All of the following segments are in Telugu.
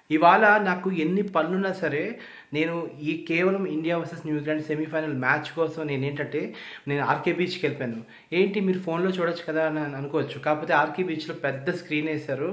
ఇవాళ నాకు ఎన్ని పనులున్నా సరే నేను ఈ కేవలం India versus New Zealand semifinal match కోసం నేను ఏంటంటే నేను ఆర్కే బీచ్కి వెళ్ళిపోయాను ఏంటి మీరు ఫోన్లో చూడొచ్చు కదా అని అనుకోవచ్చు కాకపోతే ఆర్కే బీచ్లో పెద్ద స్క్రీన్ వేశారు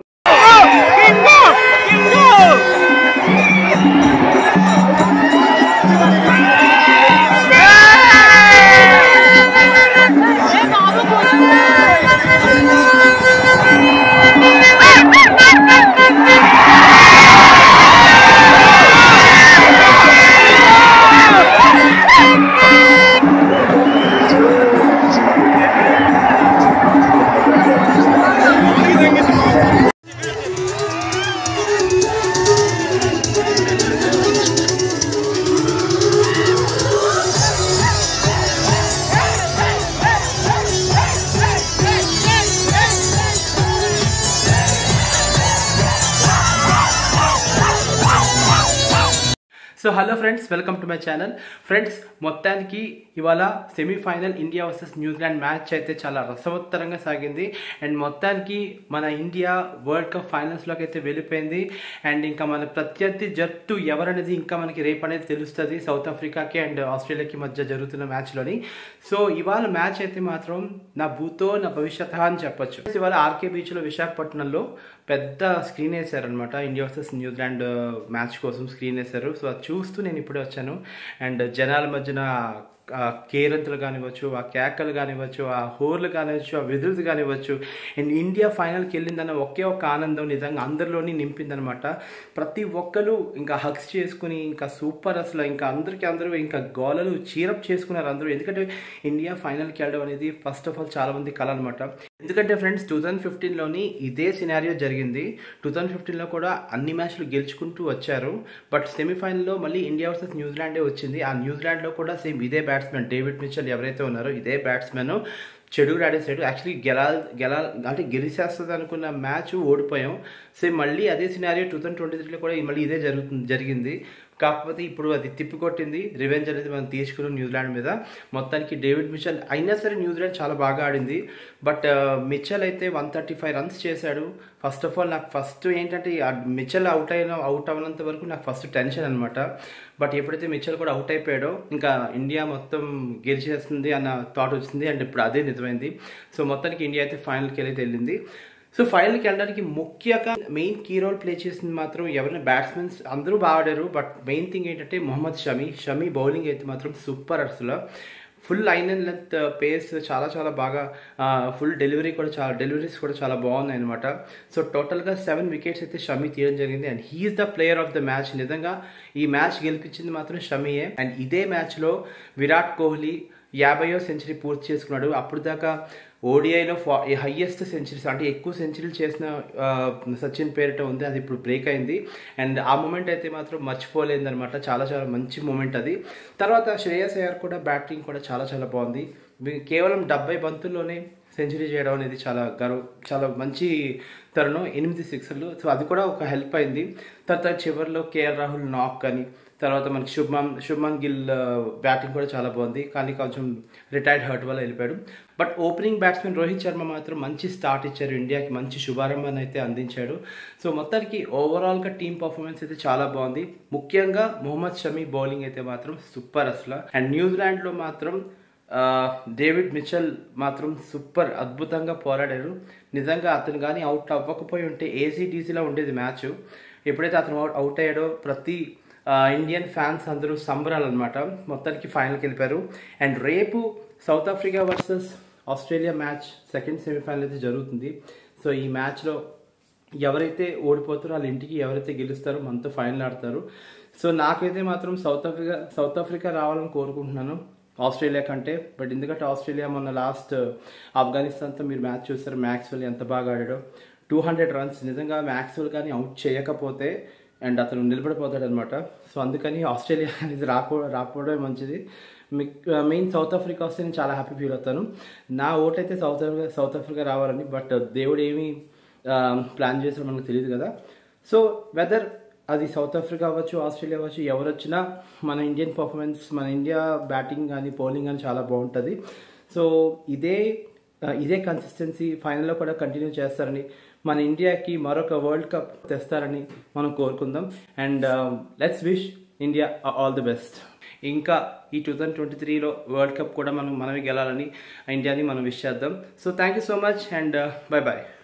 so hello friends welcome to my channel friends మొత్తానికి ఇవాళ semifinal India versus New Zealand match అయితే చాలా రసవత్తరంగా సాగింది అండ్ మొత్తానికి మన ఇండియా వరల్డ్ కప్ ఫైనల్స్లోకి అయితే వెళ్ళిపోయింది అండ్ ఇంకా మన ప్రత్యర్థి జట్టు ఎవరనేది ఇంకా మనకి రేపు అనేది తెలుస్తుంది సౌత్ ఆఫ్రికాకి అండ్ ఆస్ట్రేలియాకి మధ్య జరుగుతున్న మ్యాచ్లోని సో ఇవాళ మ్యాచ్ అయితే మాత్రం నా భూతో నా భవిష్యత్ అని చెప్పొచ్చు ఇవాళ ఆర్కే బీచ్లో విశాఖపట్నంలో పెద్ద స్క్రీన్ వేశారనమాట ఇండియా వర్సెస్ న్యూజిలాండ్ మ్యాచ్ కోసం స్క్రీన్ వేశారు సో అది చూస్తూ నేను ఇప్పుడే వచ్చాను అండ్ జనాల మధ్యన ఆ కేరంతులు కానివ్వచ్చు ఆ కేకలు కానివ్వచ్చు ఆ హోర్లు కానివ్వచ్చు ఆ విధులు కానివ్వచ్చు అండ్ ఇండియా ఫైనల్కి వెళ్ళిందన్న ఒకే ఒక ఆనందం నిజంగా అందరిలోని నింపిందనమాట ప్రతి ఒక్కరు ఇంకా హక్స్ చేసుకుని ఇంకా సూపర్ అసలు ఇంకా అందరికీ అందరూ ఇంకా గోలలు చీరప్ చేసుకున్నారు అందరూ ఎందుకంటే ఇండియా ఫైనల్కి వెళ్ళడం అనేది ఫస్ట్ ఆఫ్ ఆల్ చాలా మంది కళ అనమాట ఎందుకంటే ఫ్రెండ్స్ టూ థౌజండ్ ఫిఫ్టీన్లోని ఇదే సినారియో జరిగింది టూ థౌజండ్ ఫిఫ్టీన్లో కూడా అన్ని మ్యాచ్లు గెలుచుకుంటూ వచ్చారు బట్ సెమీఫైనల్లో మళ్ళీ ఇండియా వర్సెస్ న్యూజిలాండే వచ్చింది ఆ న్యూజిలాండ్లో కూడా సేమ్ ఇదే బ్యాట్స్మెన్ డేవిడ్ మిచల్ ఎవరైతే ఉన్నారో ఇదే బ్యాట్స్మెన్ చెడుగు ఆడేసాడు యాక్చువల్లీ గెలా గెలా అంటే గెలిచేస్తుంది అనుకున్న మ్యాచ్ ఓడిపోయాం సేమ్ మళ్ళీ అదే సినారియో టూ థౌసండ్ ట్వంటీ త్రీలో కూడా మళ్ళీ ఇదే జరుగుతుంది జరిగింది కాకపోతే ఇప్పుడు అది తిప్పికొట్టింది రివెంజ్ అనేది మనం తీసుకున్నాం న్యూజిలాండ్ మీద మొత్తానికి డేవిడ్ మిచల్ అయినా సరే న్యూజిలాండ్ చాలా బాగా ఆడింది బట్ మిచల్ అయితే వన్ థర్టీ ఫైవ్ రన్స్ చేశాడు ఫస్ట్ ఆఫ్ ఆల్ నాకు ఫస్ట్ ఏంటంటే మిచల్ అవుట్ అయిన అవుట్ అవ్వనంత వరకు నాకు ఫస్ట్ టెన్షన్ అనమాట బట్ ఎప్పుడైతే మిచల్ కూడా అవుట్ అయిపోయాడో ఇంకా ఇండియా మొత్తం గెలిచేస్తుంది అన్న థాట్ వచ్చింది అండ్ ఇప్పుడు అదే నిజమైంది సో మొత్తానికి ఇండియా అయితే ఫైనల్కి వెళ్ళి వెళ్ళింది సో ఫైనల్కి వెళ్ళడానికి ముఖ్యంగా మెయిన్ కీ రోల్ ప్లే చేసింది మాత్రం ఎవరైనా బ్యాట్స్మెన్స్ అందరూ బాగా ఆడారు బట్ మెయిన్ థింగ్ ఏంటంటే మొహమ్మద్ షమీ షమీ బౌలింగ్ అయితే మాత్రం సూపర్ అసలు full line and length pace చాలా చాలా బాగా ఫుల్ డెలివరీ కూడా చాలా డెలివరీస్ కూడా చాలా బాగున్నాయి అనమాట సో టోటల్గా సెవెన్ వికెట్స్ అయితే షమీ తీయడం జరిగింది and he is the player of the match నిజంగా ఈ మ్యాచ్ గెలిపించింది మాత్రం షమీయే అండ్ ఇదే మ్యాచ్లో విరాట్ కోహ్లీ యాభైయో సెంచరీ పూర్తి చేసుకున్నాడు అప్పుడు దాకా ఓడిఐలో ఫా హయ్యెస్ట్ సెంచరీస్ అంటే ఎక్కువ సెంచరీలు చేసిన సచిన్ పేరిట ఉంది అది ఇప్పుడు బ్రేక్ అయింది అండ్ ఆ మూమెంట్ అయితే మాత్రం మర్చిపోలేదు అనమాట చాలా చాలా మంచి మూమెంట్ అది తర్వాత శ్రేయస్ అయ్యర్ కూడా బ్యాటింగ్ కూడా చాలా చాలా బాగుంది కేవలం డెబ్బై బంతుల్లోనే సెంచరీ చేయడం అనేది చాలా గర్వ చాలా మంచి తరుణం ఎనిమిది సిక్స్లు సో అది కూడా ఒక హెల్ప్ అయింది తర్వాత చివరిలో కేఎల్ రాహుల్ నాక్ కానీ తర్వాత మనకి శుభ్మన్ శుభ్మన్ గిల్ బ్యాటింగ్ కూడా చాలా బాగుంది కానీ కొంచెం రిటైర్డ్ హర్ట్ వల్ల వెళ్ళిపోయాడు but opening batsmen Rohit Sharma మాత్రం మంచి స్టార్ట్ ఇచ్చారు ఇండియాకి మంచి శుభారంభాన్ని అయితే అందించాడు సో మొత్తానికి ఓవరాల్గా టీమ్ పర్ఫార్మెన్స్ అయితే చాలా బాగుంది ముఖ్యంగా మొహమ్మద్ షమీ బౌలింగ్ అయితే మాత్రం సూపర్ అసలు అండ్ న్యూజిలాండ్లో మాత్రం డేవిడ్ మిచల్ మాత్రం సూపర్ అద్భుతంగా పోరాడారు నిజంగా అతను కానీ అవుట్ అవ్వకపోయి ఉంటే ఏసీటీసీలో ఉండేది మ్యాచ్ ఎప్పుడైతే అతను అవుట్ అయ్యాడో ప్రతి ఇండియన్ ఫ్యాన్స్ అందరూ సంబరాలు అనమాట మొత్తానికి ఫైనల్కి వెళ్ళిపోయారు అండ్ రేపు South Africa versus Australia match second semifinal అయితే జరుగుతుంది సో ఈ మ్యాచ్లో ఎవరైతే ఓడిపోతారో వాళ్ళ ఇంటికి ఎవరైతే గెలుస్తారో మనతో ఫైనల్ ఆడతారు సో నాకైతే మాత్రం సౌత్ ఆఫ్రికా సౌత్ ఆఫ్రికా రావాలని కోరుకుంటున్నాను ఆస్ట్రేలియా కంటే బట్ ఎందుకంటే ఆస్ట్రేలియా మొన్న లాస్ట్ ఆఫ్ఘనిస్తాన్తో మీరు మ్యాచ్ చూస్తారు మ్యాక్స్వెల్ ఎంత బాగా ఆడాడో టూ హండ్రెడ్ రన్స్ నిజంగా మ్యాక్స్వెల్ కానీ అవుట్ చేయకపోతే అండ్ అతను నిలబడిపోతాడు అనమాట సో అందుకని ఆస్ట్రేలియా అనేది రాకో రాకపోవడమే మంచిది మెయిన్ సౌత్ ఆఫ్రికా వస్తే నేను చాలా హ్యాపీ ఫీల్ అవుతాను నా ఓట్ అయితే సౌత్ ఆఫ్రికా సౌత్ ఆఫ్రికా రావాలని బట్ దేవుడు ఏమి ప్లాన్ చేసారో మనకు తెలియదు కదా సో వెదర్ అది సౌత్ ఆఫ్రికా అవ్వచ్చు ఆస్ట్రేలియా అవ్వచ్చు ఎవరు వచ్చినా మన ఇండియన్ పర్ఫార్మెన్స్ మన ఇండియా బ్యాటింగ్ కానీ బౌలింగ్ కానీ చాలా బాగుంటుంది సో ఇదే ఇదే కన్సిస్టెన్సీ ఫైనల్లో కూడా కంటిన్యూ చేస్తారని మన ఇండియాకి మరొక వరల్డ్ కప్ తెస్తారని మనం కోరుకుందాం and let's wish India all the best ఇంకా ఈ టూ థౌజండ్ ట్వంటీ త్రీలో వరల్డ్ కప్ కూడా మనం మనమే గెలాలని ఇండియాని మనం విష్ చేద్దాం so thank you so much and bye bye